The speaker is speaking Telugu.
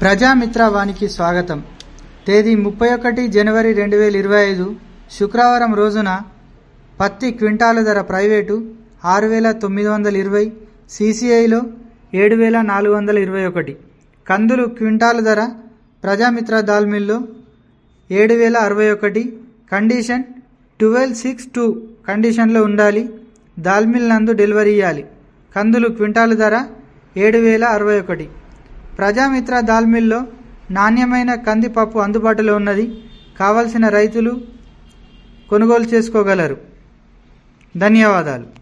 ప్రజామిత్ర వానికి స్వాగతం తేదీ ముప్పై ఒకటి జనవరి రెండు వేల ఇరవై ఐదు శుక్రవారం రోజున పత్తి క్వింటాలు ధర ప్రైవేటు ఆరు వేల తొమ్మిది వందల ఇరవై సీసీఐలో ఏడు వేల నాలుగు వందల ఇరవై ఒకటి కందులు క్వింటాలు ధర ప్రజామిత్ర దాల్ మిల్లో ఏడు వేల అరవై ఒకటి కండిషన్ ట్వెల్వ్ సిక్స్ టూ కండిషన్లో ఉండాలి దాల్ మిల్ నందు డెలివరీ ఇవ్వాలి కందులు క్వింటాలు ధర ఏడు వేల అరవై ఒకటి ప్రజామిత్ర దాల్ మిల్లో నాణ్యమైన కందిపప్పు అందుబాటులో ఉన్నది కావలసిన రైతులు కొనుగోలు చేసుకోగలరు ధన్యవాదాలు